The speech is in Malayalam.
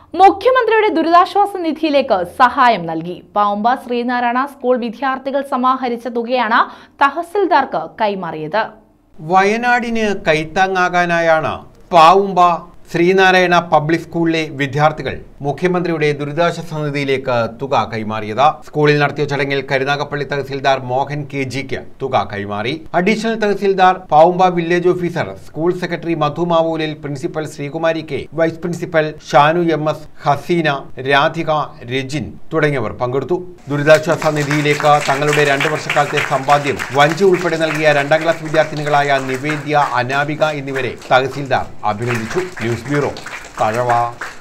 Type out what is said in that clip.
മുഖ്യമന്ത്രിയുടെ ദുരിതാശ്വാസ നിധിയിലേക്ക് സഹായം നൽകി പാവുമ്പ ശ്രീനാരായണ സ്കൂൾ വിദ്യാർത്ഥികൾ സമാഹരിച്ച തുകയാണ് തഹസിൽദാർക്ക് കൈമാറിയത് വയനാടിന് കൈത്താങ്ങാകാനായാണ് പാവുമ്പ ശ്രീനാരായണ പബ്ലിക് സ്കൂളിലെ വിദ്യാർത്ഥികൾ മുഖ്യമന്ത്രിയുടെ ദുരിതാശ്വാസ നിധിയിലേക്ക് തുക കൈമാറിയത് സ്കൂളിൽ നടത്തിയ ചടങ്ങിൽ കരുനാഗപ്പള്ളി തഹസിൽദാർ മോഹൻ കെ ജിക്ക് തുക കൈമാറി additional tahsildar Pavumba village officer school secretary Madhu മാവൂലിൽ principal Sreekumari K vice principal Shanu M S Haseena Radhika Rajin തുടങ്ങിയവർ പങ്കെടുത്തു ദുരിതാശ്വാസ നിധിയിലേക്ക് തങ്ങളുടെ രണ്ടു വർഷക്കാലത്തെ സമ്പാദ്യം വഞ്ചി ഉൾപ്പെടെ നൽകിയ രണ്ടാം ക്ലാസ് വിദ്യാർത്ഥിനികളായ നിവേദ്യ അനാമിക എന്നിവരെ തഹസിൽദാർ അഭിനന്ദിച്ചു ന്യൂസ് ബ്യൂറോ തഴവ